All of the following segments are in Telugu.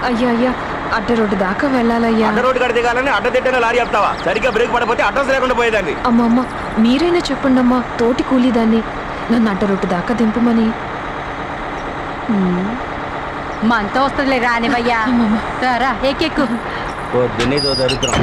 అయ్యా అయ్యా అడ్డ రోడ్డు దాకా వెళ్ళాలయ్యా అడ్డ రోడ్డు కడ దిగాలని అడ్డ తిట్టని లారీ చెప్తావా సరిగ్గా బ్రేక్ పడపోతే అడ్రస్ లేకుండా పోయేదాన్ని అమ్మమ్మ మీరైనా చెప్పండి అమ్మా తోటి కూలీదాన్ని నన్ను అడ్డ రోడ్డు దాకా దింపమని మనతో వస్తుందిలే రానివయ్యా అమ్మమ్మ రా ఎక్కెక్కు పొద్దున్నే ఇదో దరిద్రం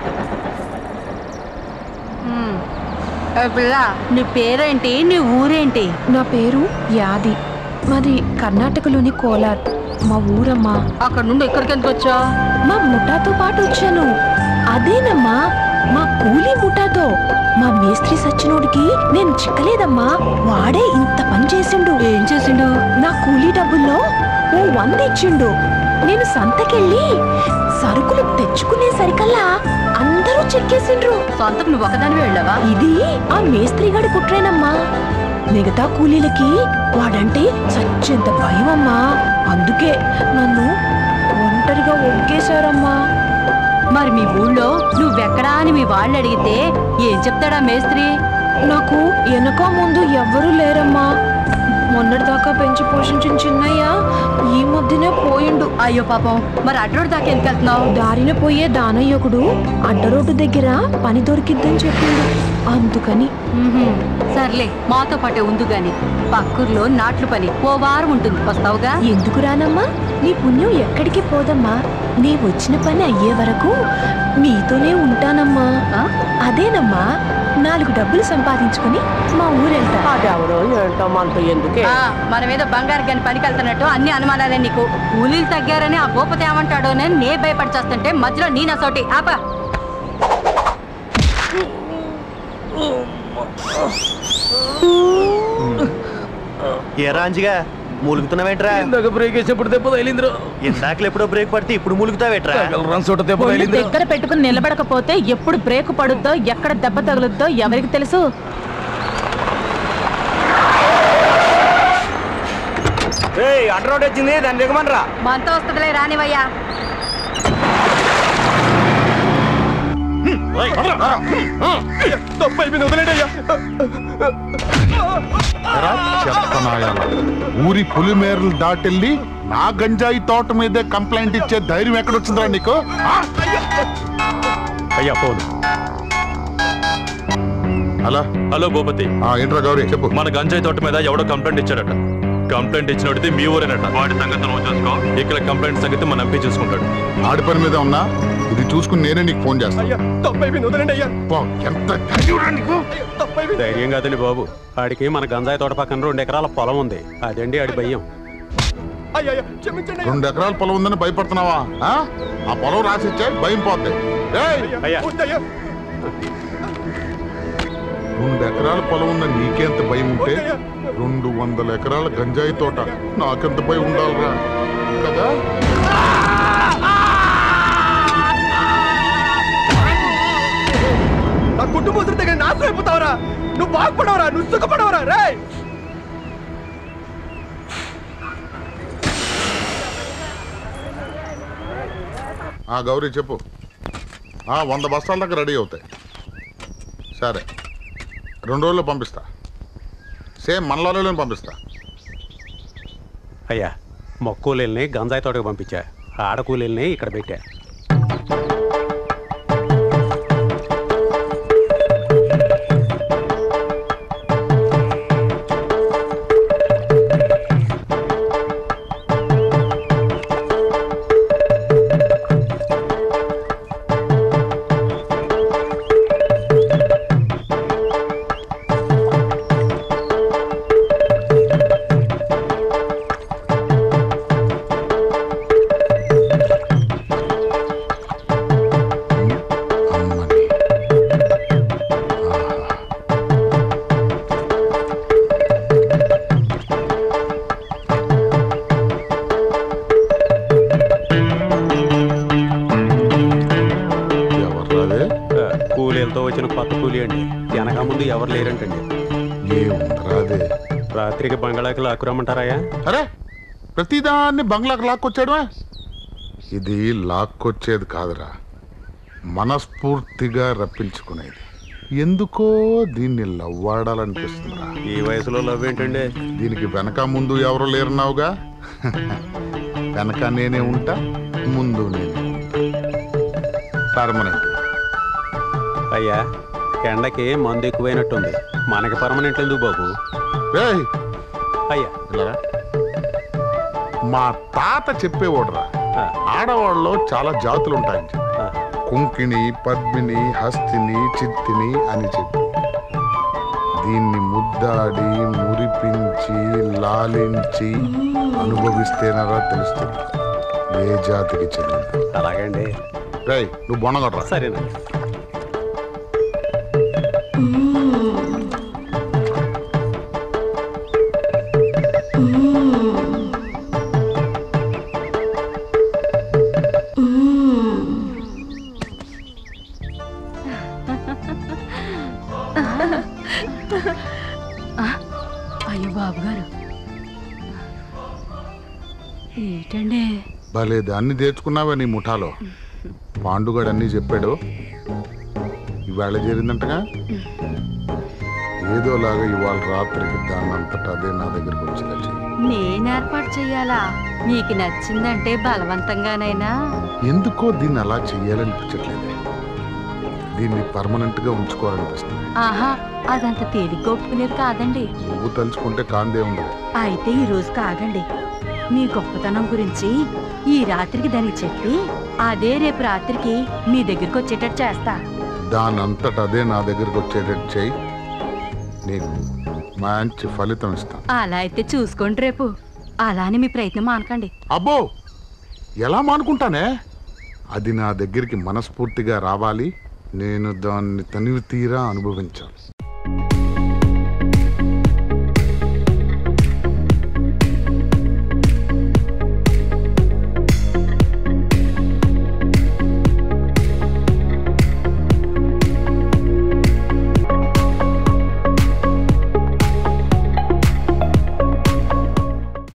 ఉమ్. ఏ పిల్ల నీ పేరేంటి నీ ఊరేంటి నా పేరు యాది మాది కర్ణాటకలోని కోలార్ మా ఊరమ్మా అక్కడ నుండి ఎక్కడికి ఎందుకు వచ్చా మా ముఠాతో పాటు వచ్చాను అదేనమ్మా మా కూలీ ముఠాతో మా మేస్త్రి సచ్చినోడికి నేను చిక్కలేదమ్మా వాడే ఇంత పని చేసిండు ఏం చేసిండు నా కూలీ డబ్బుల్లో ఓ వంద ఇచ్చిండు నేను సంతకెళ్ళి సరుకులు తెచ్చుకునే సరికల్లా అందరూ చెక్కేసిండ్రు సొంతకు నువ్వు ఒకదాని వెళ్ళావా ఇది ఆ మేస్త్రి గడి కుట్రేనమ్మా మిగతా కూలీలకి వాడంటే చచ్చేంత భయమమ్మా అందుకే నన్ను ఒంటరిగా ఒగ్గేశారమ్మా మరి మీ ఊళ్ళో నువ్వెక్కడా అని మీ వాళ్ళు అడిగితే ఏం చెప్తాడా మేస్త్రి నాకు వెనక ముందు ఎవ్వరూ లేరమ్మా మొన్నటిదాకా పెంచి పోషించిన చిన్నయ్య ఈ మధ్యనే పోయిండు అయ్యో పాపం మరి అడ్రోడ్ దాకా ఎందుకు వెళ్తున్నావు దారిన పోయే దానయ్యకుడు అడ్డరోడ్డు దగ్గర పని దొరికిద్దని చెప్పిండు అందుకని ఉహుం. సర్లే మాతో పాటే ఉందు గాని పక్కూర్లో నాట్లు పని ఓ వారం ఉంటుంది వస్తావుగా ఎందుకు రానమ్మా నీ పుణ్యం ఎక్కడికి పోదమ్మా నీ వచ్చిన పని అయ్యే వరకు మీతోనే ఉంటానమ్మా ఆ? అదేనమ్మా నాలుగు డబ్బులు సంపాదించుకుని మా ఊరెళ్తా అదెవరో ఏంటో మనతో ఎందుకే ఆ, మన మీద బంగారు గని పనికి వెళ్తున్నట్టు అన్ని అనుమానాలే నీకు కూలీలు తగ్గారని ఆ భూపతి ఏమంటాడో అని నే భయపడి చేస్తుంటే మధ్యలో నీ నసోటి ఆప ఏ రాంజిగా మూలుగుతున్నావేంట్రా ఇందాక బ్రేక్ వేసేప్పుడు దెబ్బ తగిలిందిరా ఇందాకలు ఎప్పుడో బ్రేక్ పడితే ఇప్పుడు మూలుగుతావేట్రా రన్ చోట దెబ్బ ఒళ్ళు తగిలిందిరా దగ్గర పెట్టుకుని నిలబడకపోతే ఎప్పుడు బ్రేక్ పడుద్దో ఎక్కడ దెబ్బ తగులుద్దో ఎవరికి తెలుసు ఏయ్ అడ్డ రోడ్ వచ్చింది దాన్ని దిగమనరా మనతో వస్తుందిలే రానివయ్యా చెత్తనాయాల ఊరి పులిమేరలు దాటెళ్ళి నా గంజాయి తోట మీదే కంప్లైంట్ ఇచ్చే ధైర్యం ఎక్కడొచ్చిందిరా నీకు ఆ? అయ్యా ఫోన్ హలో హలో భూపతి ఆ, ఏంట్రా గౌరీ చెప్పు మన గంజాయి తోట మీద ఎవడో కంప్లైంట్ ఇచ్చాడట కంప్లైంట్ ఇచ్చినోడితే మీ ఊరేనట వాడి సంగతి నువ్వు చూసుకో ఇక్కడ కంప్లైంట్ సంగతి మన ఎంపీ చూసుకుంటాడు ఆడి పని మీద ఉన్నా ఇది చూసుకుని నేనే నీకు ఫోన్ చేస్తాను పో, ఎంత ధైర్యంరా నీకు ధైర్యం కాదండి బాబు ఆడికి మన గంజాయి తోట పక్కన రెండు ఎకరాల పొలం ఉంది అదండి ఆడి భయం రెండు ఎకరాల పొలం ఉందని భయపడుతున్నావా ఆ? ఆ పొలం రాసిచ్చే భయం పోతే అయ్యా రెండు ఎకరాల పొలం ఉన్న నీకెంత భయం ఉంటే రెండు వందల ఎకరాల గంజాయి తోట నాకెంత భయం ఉండాలిరా కదా నా కుటుంబం దగ్గర నాశనం అయిపోతావరా నువ్వు బాగుపడవరా నువ్వు సుఖపడవరా రే ఆ గౌరీ చెప్పు ఆ వంద బస్తాల దాకా రెడీ అవుతాయి సరే రెండు రోజుల్లో పంపిస్తా సేమ్ మనలోనే పంపిస్తా అయ్యా మొక్కూలీల్ని గంజాయి తోటకు పంపించా ఆడకూలీల్ని ఇక్కడ పెట్టా అమ్మని ఎవర్రాదే ఆ, కూలీలతో వచ్చిన కొత్త కూలీ అండి వెనక ముందు ఎవరు లేరంటండి ఏముందరాదే రాత్రికి బంగాళాకి లాక్కురమ్మంటారాయా అరే ప్రతిదాన్ని బంగ్లాకు లాక్కొచ్చాడువా ఇది లాక్కొచ్చేది కాదురా మనస్ఫూర్తిగా రప్పించుకునేది ఎందుకో దీన్ని లవ్వాడాలనిపిస్తుందిరా ఈ వయసులో లవ్ ఏంటండి దీనికి వెనక ముందు ఎవరు లేరన్నావుగా వెనక నేనే ఉంటా ముందు నేను పర్మనెంట్ అయ్యా ఎండకి మందు ఎక్కువైనట్టుంది మనకి పర్మనెంట్ ఎందుకు బాబు రేయ్ అయ్యా ఇలా రా. మా తాత చెప్పేవాడురా ఆ, ఆడవాళ్ళలో చాలా జాతులు ఉంటాయని చెప్పి ఆ. కుంకిణి పద్మిని హస్తిని చిత్తిని అని చెప్పి దీన్ని ముద్దాడి మురిపించి లాలించి అనుభవిస్తేనరా తెలుస్తుంది ఏ జాతికి చెందింది అలాగండి రై నువ్వు బొనగొట్రా సరేనండి అయ్యో బాబు గారు ఏంటండి భలే దాన్ని తెచ్చుకున్నావే నీ ముఠాలో పాండుగాడు అన్నీ చెప్పాడు ఇవాళ చేరిందంటగా ఏదోలాగా ఇవాళ రాత్రికి దాన్ని అంతటా అదే నా దగ్గరికి వచ్చేలా చెయ్యి నేను ఏర్పాటు చెయ్యాలా నీకు నచ్చిందంటే బలవంతంగానైనా ఎందుకో దీన్ని అలా చెయ్యాలనిపించట్లేదే దీన్ని పర్మనెంట్ గా ఉంచుకోవాలనిపిస్తుంది ఆహా అదంత తేలిగ్గా ఒప్పుకునేది కాదండి నువ్వు తలుచుకుంటే కాందే ఉండదు అయితే ఈ రోజు కాగండి మీ గొప్పతనం గురించి ఈ రాత్రికి దానికి చెప్పి అదే రేపు రాత్రికి మీ దగ్గరికి వచ్చేటట్టు చేస్తా దాని అంతటా అదే నా దగ్గరికి వచ్చేటట్టు చెయ్యి నీకు మంచి ఫలితం ఇస్తాను అలా అయితే చూసుకోండి రేపు అలానే మీ ప్రయత్నం మానకండి అబ్బో ఎలా మానుకుంటానే అది నా దగ్గరికి మనస్ఫూర్తిగా రావాలి నేను దాన్ని తనివి తీరా అనుభవించాలి